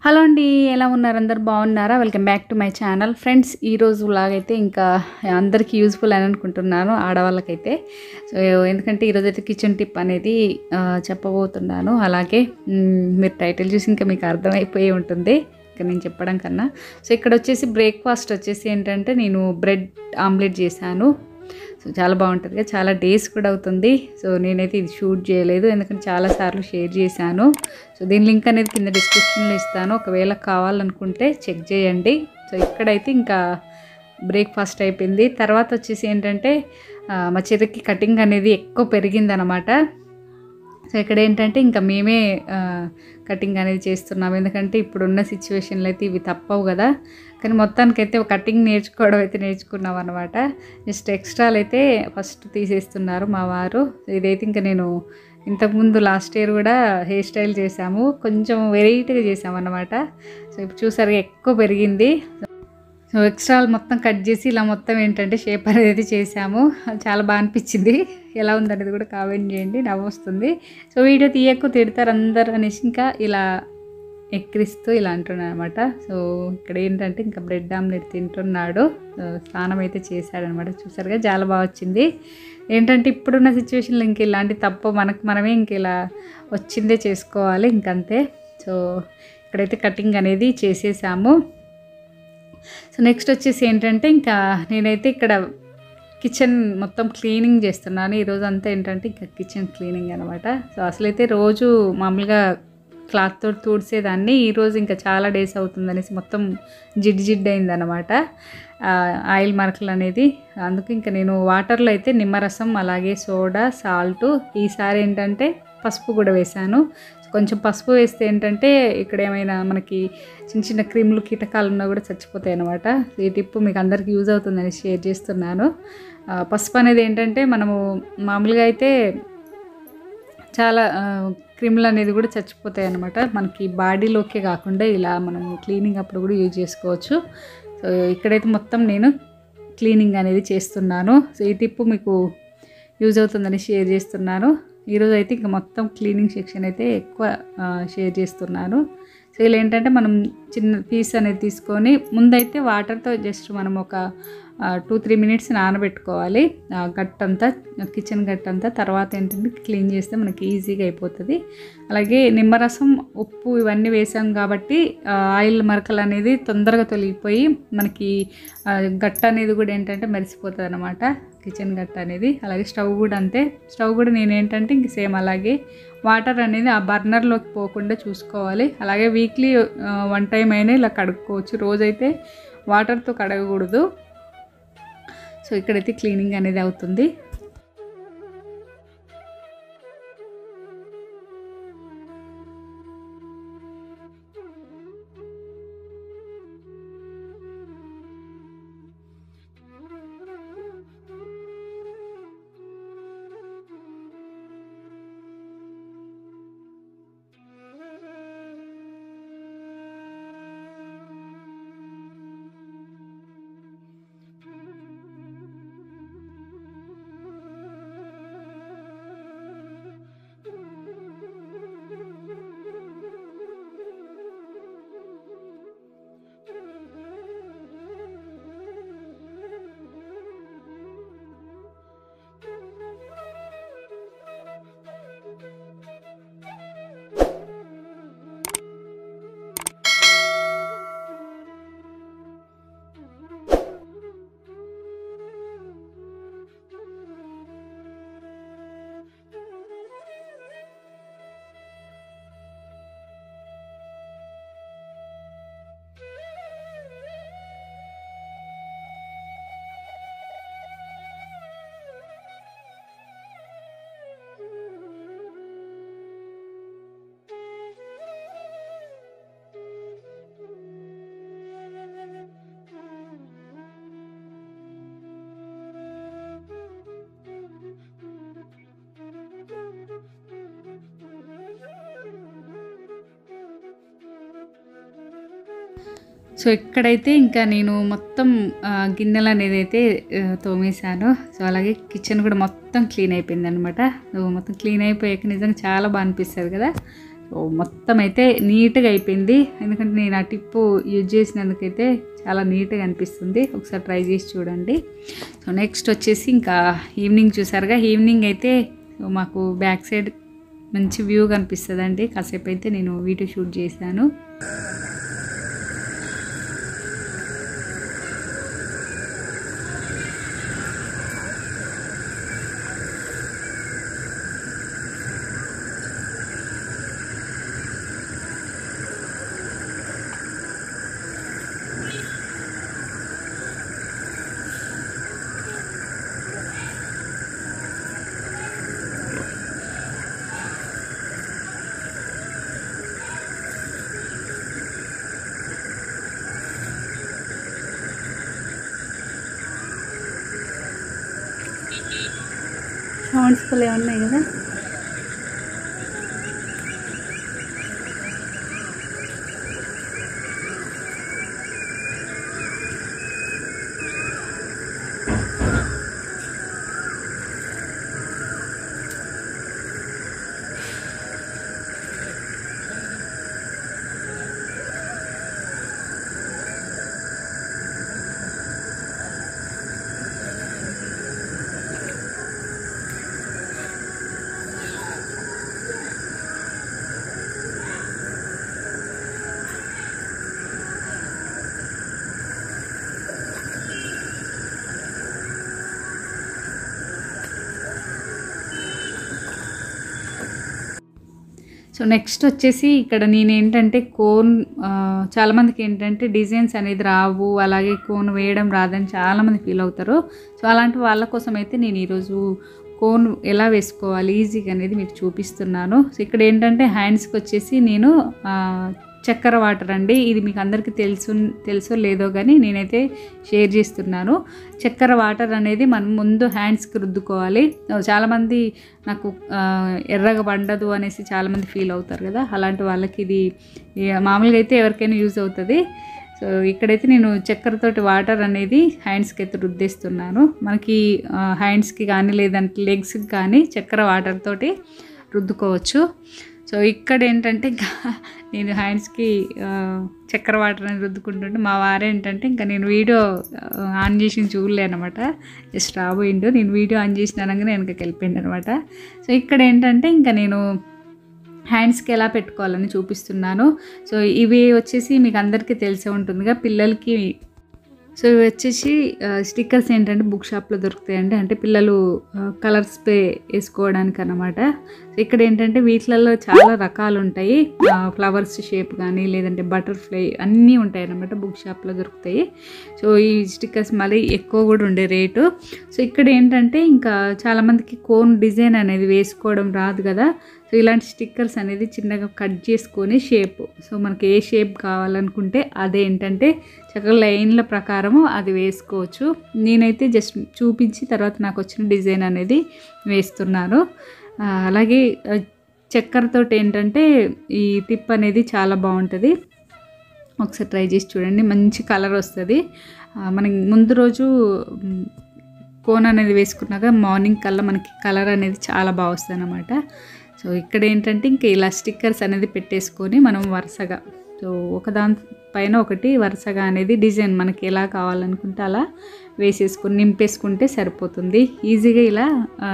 hello అండి ఎలా ఉన్నారు అందరు బాగున్నారా welcome back to my channel friends ఈరోజు లాగైతే ఇంకా అందరికీ యూజ్ఫుల్ అని అనుకుంటున్నాను ఆడవాళ్ళకైతే సో ఎందుకంటే ఈరోజు అయితే కిచెన్ టిప్ అనేది ఆ, చెప్పబోతున్నాను అలాగే మ్, మీరు టైటిల్ చూసి ఇంకా మీకు అర్థమైపోయి ఉంటుంది ఇంకా నేను చెప్పడం కన్నా సో ఇక్కడ వచ్చేసి బ్రేక్ఫాస్ట్ వచ్చేసి ఏంటంటే నేను బ్రెడ్ ఆమ్లెట్ చేశాను సో చాలా బాగుంటుంది కదా చాలా డేస్ కూడా అవుతుంది సో నేనైతే ఇది షూట్ చేయలేదు ఎందుకంటే చాలాసార్లు షేర్ చేశాను సో దీని లింక్ అనేది కింద డిస్క్రిప్షన్లో ఇస్తాను ఒకవేళ కావాలనుకుంటే చెక్ చేయండి సో ఇక్కడైతే ఇంకా బ్రేక్ఫాస్ట్ అయిపోయింది తర్వాత వచ్చేసి ఏంటంటే ఆ, మా చెర్రికి కటింగ్ అనేది ఎక్కువ పెరిగిందనమాట సో ఇక్కడ ఏంటంటే ఇంకా మేమే ఆ, కటింగ్ అనేది చేస్తున్నాం ఎందుకంటే ఇప్పుడున్న సిచ్యువేషన్లో అయితే ఇవి తప్పవు కదా కానీ మొత్తానికైతే కటింగ్ నేర్చుకోవడం అయితే నేర్చుకున్నాం అనమాట జస్ట్ ఎక్స్ట్రాలు అయితే ఫస్ట్ తీసేస్తున్నారు మా వారు ఇదైతే ఇంకా నేను ఇంతకుముందు లాస్ట్ ఇయర్ కూడా హెయిర్ స్టైల్ చేసాము కొంచెం వెరైటీగా చేసామన్నమాట సో ఇప్పుడు చూసారు ఎక్కువ పెరిగింది సో ఎక్స్ట్రాలు మొత్తం కట్ చేసి ఇలా మొత్తం ఏంటంటే షేప్ అనేది చేసాము చాలా బాగా అనిపించింది ఎలా ఉందనేది కూడా కామెంట్ చేయండి నవ్వు వస్తుంది సో వీడియో తీయకు తిడతారు అందరు అనేసి ఇంకా ఇలా ఎక్కిరిస్తూ ఇలా అంటున్నాను అనమాట సో ఇక్కడ ఏంటంటే ఇంకా బ్రెడ్ ఆమ్లెట్ తింటున్నాడు సో స్నానం అయితే చేశాడనమాట చూసారుగా చాలా బాగా వచ్చింది ఏంటంటే ఇప్పుడున్న సిచ్యువేషన్లో ఇంక ఇలాంటి తప్పు మనకు మనమే ఇంక ఇలా వచ్చిందే చేసుకోవాలి ఇంకంతే సో ఇక్కడైతే కటింగ్ అనేది చేసేసాము సో నెక్స్ట్ వచ్చేసి ఏంటంటే ఇంకా నేనైతే ఇక్కడ కిచెన్ మొత్తం క్లీనింగ్ చేస్తున్నాను ఈరోజు అంతా ఏంటంటే ఇంకా కిచెన్ క్లీనింగ్ అనమాట సో అసలైతే రోజు మామూలుగా క్లాత్తో తూడ్చేదాన్ని ఈరోజు ఇంకా చాలా డేస్ అవుతుంది అనేసి మొత్తం జిడ్ జిడ్ అయిందనమాట ఆయిల్ మరకలు అనేది అందుకు ఇంకా నేను వాటర్లో అయితే నిమ్మరసం అలాగే సోడా సాల్ట్ ఈసారి ఏంటంటే పసుపు కూడా వేశాను కొంచెం పసుపు వేస్తే ఏంటంటే ఇక్కడ ఏమైనా మనకి చిన్న చిన్న క్రిములు కీటకాలు ఉన్నా కూడా చచ్చిపోతాయి అనమాట ఈ టిప్ మీకు అందరికీ యూజ్ అవుతుందని షేర్ చేస్తున్నాను ఆ, పసుపు అనేది ఏంటంటే మనము మామూలుగా అయితే చాలా ఆ, క్రిములు అనేది కూడా చచ్చిపోతాయి అనమాట మనకి బాడీలోకే కాకుండా ఇలా మనం క్లీనింగ్ అప్పుడు కూడా యూజ్ చేసుకోవచ్చు సో ఇక్కడైతే మొత్తం నేను క్లీనింగ్ అనేది చేస్తున్నాను సో ఈ టిప్ మీకు యూజ్ అవుతుందని షేర్ చేస్తున్నాను ఈరోజు అయితే ఇంకా మొత్తం క్లీనింగ్ సెక్షన్ అయితే ఎక్కువ ఆ, షేర్ చేస్తున్నాను సో ఇలా ఏంటంటే మనం చిన్న పీస్ అనేది తీసుకొని ముందైతే వాటర్తో జస్ట్ మనం ఒక టూ త్రీ మినిట్స్ నానబెట్టుకోవాలి ఆ గట్టంతా కిచెన్ గట్టంతా తర్వాత ఏంటంటే క్లీన్ చేస్తే మనకి ఈజీగా అయిపోతుంది అలాగే నిమ్మరసం ఉప్పు ఇవన్నీ వేసాం కాబట్టి ఆ, ఆయిల్ మరకలు అనేది తొందరగా తొలగిపోయి మనకి ఆ, గట్ట అనేది కూడా ఏంటంటే మెరిసిపోతుంది అనమాట కిచెన్ గట్ట అనేది అలాగే స్టవ్ కూడా అంతే స్టవ్ కూడా నేను ఏంటంటే ఇంక సేమ్ అలాగే వాటర్ అనేది ఆ బర్నర్లోకి పోకుండా చూసుకోవాలి అలాగే వీక్లీ వన్ టైం అయినా ఇలా కడుక్కోవచ్చు రోజైతే వాటర్తో కడగకూడదు సో ఇక్కడైతే క్లీనింగ్ అనేది అవుతుంది సో ఇక్కడైతే ఇంకా నేను మొత్తం ఆ, గిన్నెలు అనేది అయితే ఆ, తోమేశాను సో అలాగే కిచెన్ కూడా మొత్తం క్లీన్ అయిపోయింది అనమాట సో మొత్తం క్లీన్ అయిపోయాక నిజంగా చాలా బాగా అనిపిస్తుంది కదా సో మొత్తం అయితే నీట్గా అయిపోయింది ఎందుకంటే నేను ఆ టిప్పు యూజ్ చేసినందుకైతే చాలా నీట్గా అనిపిస్తుంది ఒకసారి ట్రై చేసి చూడండి సో నెక్స్ట్ వచ్చేసి ఇంకా ఈవినింగ్ చూసారుగా ఈవినింగ్ అయితే సో మాకు బ్యాక్ సైడ్ మంచి వ్యూ కనిపిస్తుందండి కాసేపు అయితే నేను వీడియో షూట్ చేశాను సౌండ్స్ భలే ఉన్నాయి కదా సో నెక్స్ట్ వచ్చేసి ఇక్కడ నేను ఏంటంటే కోన్ ఆ, చాలామందికి ఏంటంటే డిజైన్స్ అనేది రావు అలాగే కోన్ వేయడం రాదని చాలామంది ఫీల్ అవుతారు సో అలాంటి వాళ్ళ కోసం అయితే నేను ఈరోజు కోన్ ఎలా వేసుకోవాలి ఈజీగా అనేది మీకు చూపిస్తున్నాను సో ఇక్కడ ఏంటంటే హ్యాండ్స్కి వచ్చేసి నేను ఆ, చక్కెర వాటర్ అండి ఇది మీకు అందరికీ తెలుసు తెలుసో లేదో కానీ నేనైతే షేర్ చేస్తున్నాను చక్కెర వాటర్ అనేది మనం ముందు హ్యాండ్స్కి రుద్దుకోవాలి చాలామంది నాకు ఆ, ఎర్రగా పండదు అనేసి చాలామంది ఫీల్ అవుతారు కదా అలాంటి వాళ్ళకి ఇది ఈ మామూలుగా అయితే ఎవరికైనా యూజ్ అవుతుంది సో ఇక్కడైతే నేను చక్కెరతోటి వాటర్ అనేది హ్యాండ్స్కి అయితే రుద్దేస్తున్నాను మనకి ఆ, హ్యాండ్స్కి కానీ లేదంటే లెగ్స్కి కానీ చక్కెర వాటర్ తోటి రుద్దుకోవచ్చు సో ఇక్కడ ఏంటంటే ఇంకా నేను హ్యాండ్స్కి ఆ, చక్కెర వాటర్ అని రుద్దుకుంటుంటే మా వారు ఏంటంటే ఇంకా నేను వీడియో ఆ, ఆన్ చేసి చూడలే అనమాట జస్ట్ రాబోయిండు నేను వీడియో ఆన్ చేసిన అనగానే వెనకకి వెళ్ళిపోయింది అనమాట సో ఇక్కడ ఏంటంటే ఇంకా నేను హ్యాండ్స్కి ఎలా పెట్టుకోవాలని చూపిస్తున్నాను సో ఇవి వచ్చేసి మీకు అందరికీ తెలిసే ఉంటుందిగా పిల్లలకి సో ఇవి వచ్చేసి స్టిక్కర్స్ ఏంటంటే బుక్ షాప్లో దొరుకుతాయండి అంటే పిల్లలు కలర్ స్ప్రే వేసుకోవడానికి అనమాట ఇక్కడ ఏంటంటే వీటిలలో చాలా రకాలు ఉంటాయి ఫ్లవర్స్ షేప్ కానీ లేదంటే బటర్ఫ్లై అన్నీ ఉంటాయి అన్నమాట బుక్ షాప్లో దొరుకుతాయి సో ఈ స్టిక్కర్స్ మళ్ళీ ఎక్కువ కూడా ఉండే రేటు సో ఇక్కడ ఏంటంటే ఇంకా చాలామందికి కోన్ డిజైన్ అనేది వేసుకోవడం రాదు కదా సో ఇలాంటి స్టిక్కర్స్ అనేది చిన్నగా కట్ చేసుకొని షేప్ సో మనకి ఏ షేప్ కావాలనుకుంటే అదేంటంటే చక్కగా లైన్ల ప్రకారము అది వేసుకోవచ్చు నేనైతే జస్ట్ చూపించి తర్వాత నాకు వచ్చిన డిజైన్ అనేది వేస్తున్నాను ఆ, అలాగే ఆ, చక్కెరతోటి ఏంటంటే ఈ టిప్ అనేది చాలా బాగుంటుంది ఒకసారి ట్రై చేసి చూడండి మంచి కలర్ వస్తుంది ఆ, మనకి ముందు రోజు మ్, కోన్ అనేది వేసుకున్నాక మార్నింగ్ కల్లా మనకి కలర్ అనేది చాలా బాగా వస్తుంది అనమాట సో ఇక్కడ ఏంటంటే ఇంకా ఇలా స్టిక్కర్స్ అనేది పెట్టేసుకొని మనం వరుసగా సో ఒకదాని పైన ఒకటి వరుసగా అనేది డిజైన్ మనకి ఎలా కావాలనుకుంటే అలా వేసేసుకొని నింపేసుకుంటే సరిపోతుంది ఈజీగా ఇలా ఆ,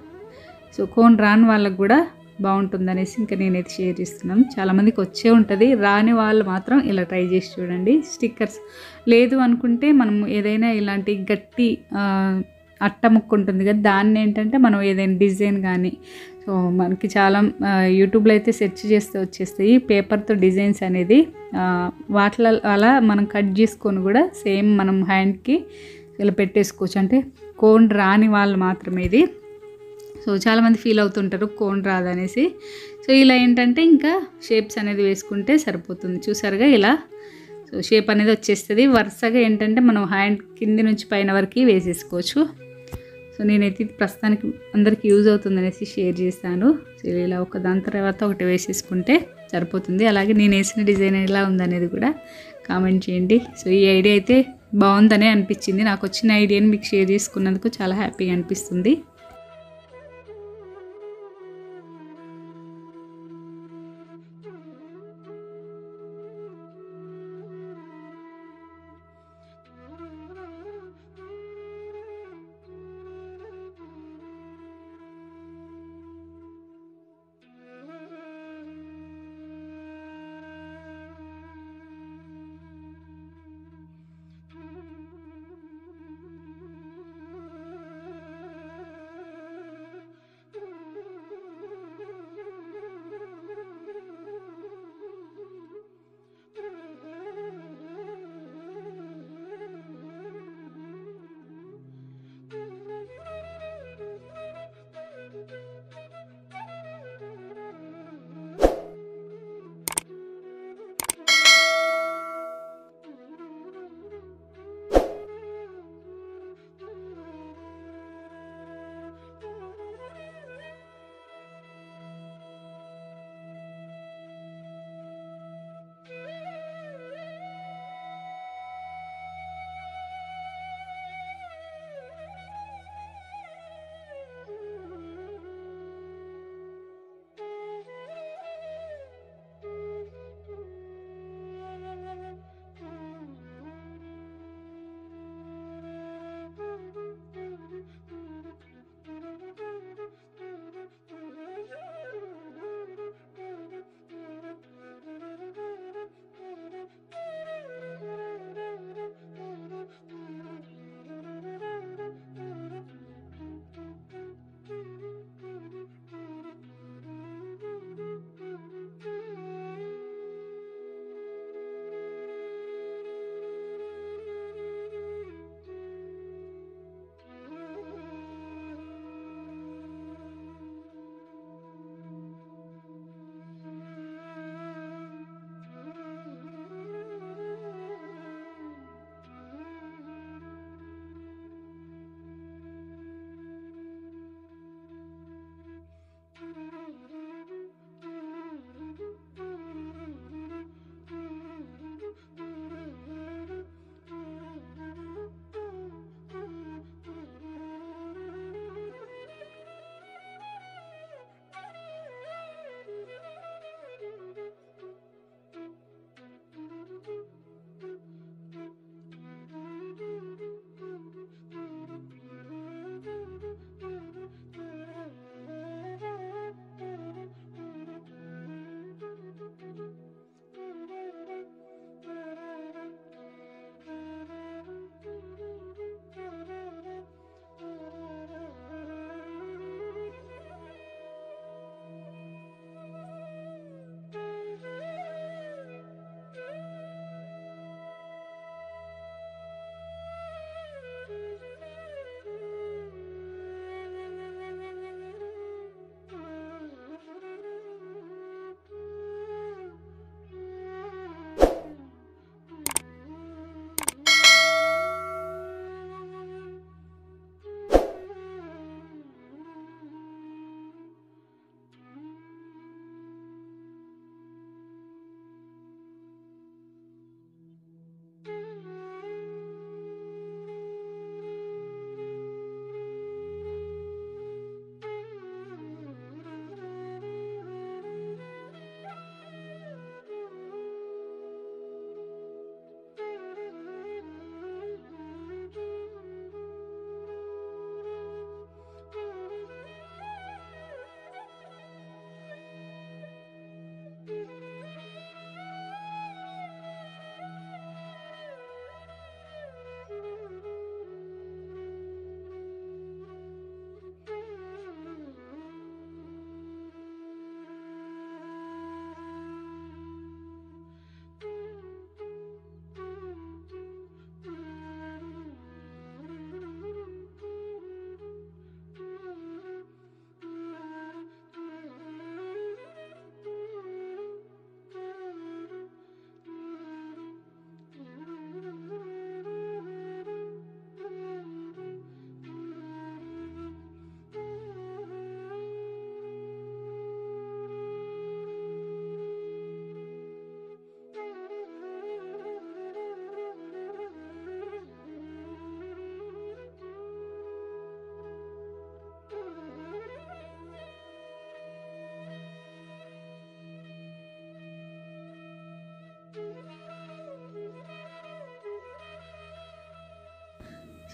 సో కోన్ రాని వాళ్ళకు కూడా బాగుంటుంది అనేసి ఇంకా నేనైతే షేర్ చేస్తున్నాను చాలామందికి వచ్చే ఉంటుంది రాని వాళ్ళు మాత్రం ఇలా ట్రై చేసి చూడండి స్టిక్కర్స్ లేదు అనుకుంటే మనం ఏదైనా ఇలాంటి గట్టి ఆ, అట్ట ముక్క ఉంటుంది కదా దాన్ని ఏంటంటే మనం ఏదైనా డిజైన్ కానీ సో మనకి చాలా ఆ, యూట్యూబ్లో అయితే సెర్చ్ చేస్తే వచ్చేస్తాయి పేపర్తో డిజైన్స్ అనేది ఆ, వాటిలో అలా మనం కట్ చేసుకొని కూడా సేమ్ మనం హ్యాండ్కి ఇలా పెట్టేసుకోవచ్చు అంటే కోన్ రాని వాళ్ళు మాత్రమే ఇది సో చాలామంది ఫీల్ అవుతుంటారు కోన్ రాదనేసి సో ఇలా ఏంటంటే ఇంకా షేప్స్ అనేది వేసుకుంటే సరిపోతుంది చూసారుగా ఇలా సో షేప్ అనేది వచ్చేస్తుంది వరుసగా ఏంటంటే మనం హ్యాండ్ కింది నుంచి పైన వరకు వేసేసుకోవచ్చు సో నేనైతే ఇది ప్రస్తుతానికి అందరికి యూజ్ అవుతుంది అనేసి షేర్ చేశాను సో ఇలా ఒక దాని తర్వాత ఒకటి వేసేసుకుంటే సరిపోతుంది అలాగే నేను వేసిన డిజైన్ ఎలా ఉందనేది కూడా కామెంట్ చేయండి సో ఈ ఐడియా అయితే బాగుందనే అనిపించింది నాకు వచ్చిన ఐడియాని మీకు షేర్ చేసుకున్నందుకు చాలా హ్యాపీగా అనిపిస్తుంది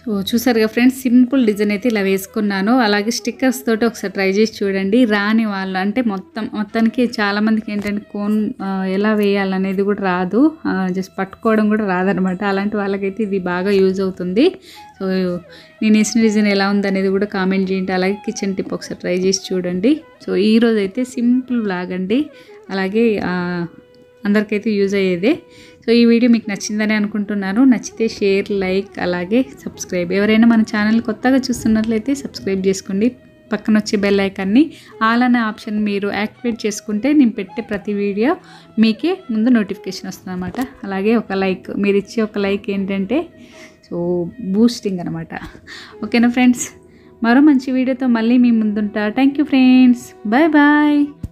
సో చూసారుగా ఫ్రెండ్స్ సింపుల్ డిజైన్ అయితే ఇలా వేసుకున్నాను అలాగే స్టిక్కర్స్ తోటి ఒకసారి ట్రై చేసి చూడండి రాని వాళ్ళు అంటే మొత్తం మొత్తానికి చాలామందికి ఏంటంటే కోన్ ఆ, ఎలా వేయాలనేది కూడా రాదు జస్ట్ పట్టుకోవడం కూడా రాదనమాట అలాంటి వాళ్ళకైతే ఇది బాగా యూజ్ అవుతుంది సో నేను వేసిన డిజైన్ ఎలా ఉందనేది కూడా కామెంట్ చేయండి అలాగే కిచెన్ టిప్ ఒకసారి ట్రై చేసి చూడండి సో ఈరోజు అయితే సింపుల్ బ్లాగ్ అండి అలాగే ఆ, అందరికైతే యూజ్ అయ్యేదే సో ఈ వీడియో మీకు నచ్చిందని అనుకుంటున్నాను నచ్చితే షేర్ లైక్ అలాగే సబ్స్క్రైబ్ ఎవరైనా మన ఛానల్ కొత్తగా చూస్తున్నట్లయితే సబ్స్క్రైబ్ చేసుకోండి పక్కన వచ్చే బెల్ ఐకాన్ని ఆల్ అనే ఆప్షన్ మీరు యాక్టివేట్ చేసుకుంటే నేను పెట్టే ప్రతి వీడియో మీకే ముందు నోటిఫికేషన్ వస్తుంది అనమాట అలాగే ఒక లైక్ మీరు ఇచ్చే ఒక లైక్ ఏంటంటే సో బూస్టింగ్ అనమాట ఓకేనా ఫ్రెండ్స్ మరో మంచి వీడియోతో మళ్ళీ మీ ముందుంటా thank you friends bye bye